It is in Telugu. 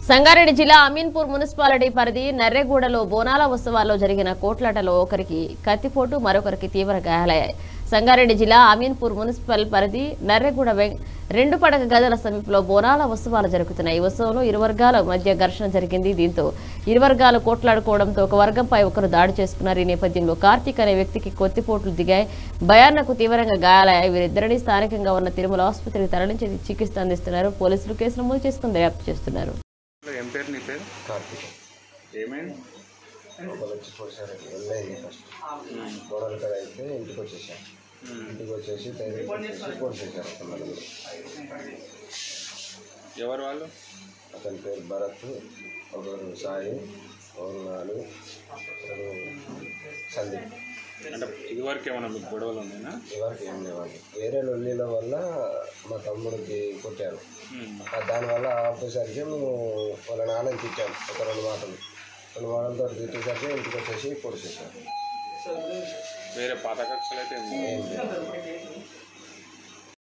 సంగారెడ్డి జిల్లా అమీన్పూర్ మున్సిపాలిటీ పరిధి నర్రెగూడలో బోనాల ఉత్సవాల్లో జరిగిన కోట్లాటలో ఒకరికి కత్తిపోటు మరొకరికి తీవ్ర గాయాలయ్యాయి సంగారెడ్డి జిల్లా అమీన్పూర్ మున్సిపల్ పరిధి నర్రెగూడ వెం- రెండు పడక గదుల సమీపంలో బోనాల ఉత్సవాలు జరుగుతున్నాయి ఈ ఉత్సవంలో ఇరు వర్గాల మధ్య ఘర్షణ జరిగింది దీంతో ఇరు వర్గాలు కోట్లాడుకోవడంతో ఒక వర్గంపై ఒకరు దాడి చేసుకున్నారు ఈ నేపథ్యంలో కార్తీక్ అనే వ్యక్తికి కొత్తిపోట్లు దిగాయి భయాన్నకు తీవ్రంగా గాయాలయ్యాయి వీరిద్దరిని స్థానికంగా ఉన్న తిరుమల ఆసుపత్రికి తరలించి చికిత్స అందిస్తున్నారు పోలీసులు కేసు నమోదు చేసుకుని దర్యాప్తు చేస్తున్నారు ఏం పేరు నీ పేరు కార్తీక్ ఏమైంది ఒకరు వచ్చి పొడిచారు వెళ్ళేది ఫస్ట్ గొడవలు కదా అయితే ఇంటికి వచ్చేసాం ఇంటికి వచ్చేసి ధైర్యం వచ్చేసి పొడిచేశారు ఒక నలుగురు ఎవరు వాళ్ళు అతని పేరు భరత్ ఒకరు సాయి ఒకరు నాడు ఒకరు సందీప్ అంటే ఇదివరకు ఏమైనా మీకు గొడవలు ఉన్నాయినా ఎవరికి ఏం లేవాలి వేరే లొల్లీల వల్ల మా తమ్ముడికి కొట్టారు ఆ దానివల్ల ఆపేసరికి మేము వాళ్ళ నాన్నకి తిట్టాం ఒక రెండు మాటలు రెండు మాటలతో తిట్టేసరికి ఇంటికి వచ్చేసి పొడిచేసారు వేరే పాత కక్షలు అయితే ఏం లేవు. ఏం లేదు